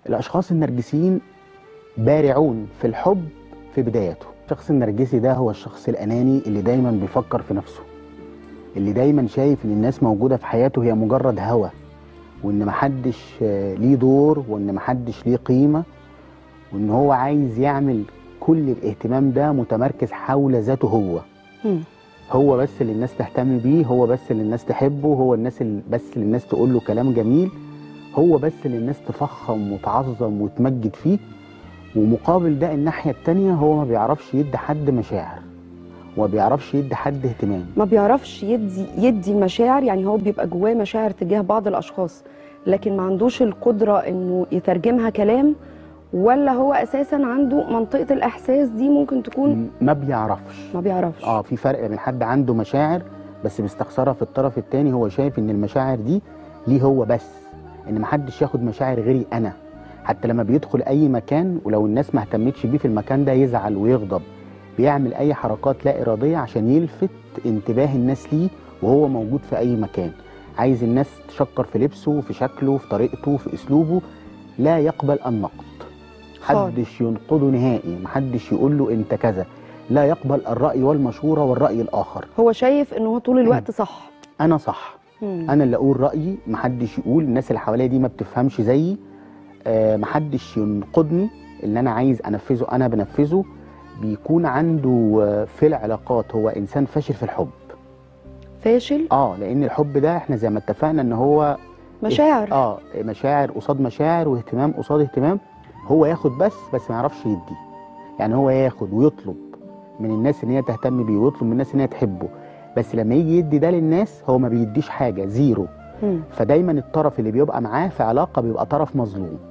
الاشخاص النرجسيين بارعون في الحب في بدايته الشخص النرجسي ده هو الشخص الاناني اللي دايما بيفكر في نفسه اللي دايما شايف ان الناس موجوده في حياته هي مجرد هوى وان محدش آه، ليه دور وان محدش ليه قيمه وان هو عايز يعمل كل الاهتمام ده متمركز حول ذاته هو مم. هو بس اللي الناس تهتم بيه هو بس اللي الناس تحبه هو الناس اللي بس اللي الناس تقول له كلام جميل هو بس اللي الناس تفخم وتعظم وتمجد فيه ومقابل ده الناحية التانية هو ما بيعرفش يدي حد مشاعر وما بيعرفش يدي حد اهتمام ما بيعرفش يدي يدي مشاعر يعني هو بيبقى جواه مشاعر تجاه بعض الاشخاص لكن ما عندوش القدره انه يترجمها كلام ولا هو اساسا عنده منطقه الاحساس دي ممكن تكون ما بيعرفش ما بيعرفش اه في فرق بين حد عنده مشاعر بس مستخسرها في الطرف التاني هو شايف ان المشاعر دي ليه هو بس ان محدش ياخد مشاعر غيري انا حتى لما بيدخل اي مكان ولو الناس ما اهتمتش بيه في المكان ده يزعل ويغضب بيعمل اي حركات لا اراديه عشان يلفت انتباه الناس ليه وهو موجود في اي مكان عايز الناس تشكر في لبسه في شكله في طريقته في اسلوبه لا يقبل النقد خالص. محدش ينقده نهائي محدش يقول له انت كذا لا يقبل الراي والمشوره والراي الاخر هو شايف انه هو طول الوقت صح انا صح مم. انا اللي اقول رايي محدش يقول الناس اللي حواليا دي ما بتفهمش زيي آه محدش ينقدني اللي انا عايز انفذه انا بنفذه بيكون عنده آه، في العلاقات هو انسان فاشل في الحب فاشل اه لان الحب ده احنا زي ما اتفقنا ان هو مشاعر اه مشاعر قصاد مشاعر واهتمام قصاد اهتمام هو ياخد بس بس ما يعرفش يدي يعني هو ياخد ويطلب من الناس ان هي تهتم بيه ويطلب من الناس ان هي تحبه بس لما يجي يدي ده للناس هو ما بيديش حاجه زيرو مم. فدايما الطرف اللي بيبقى معاه في علاقه بيبقى طرف مظلوم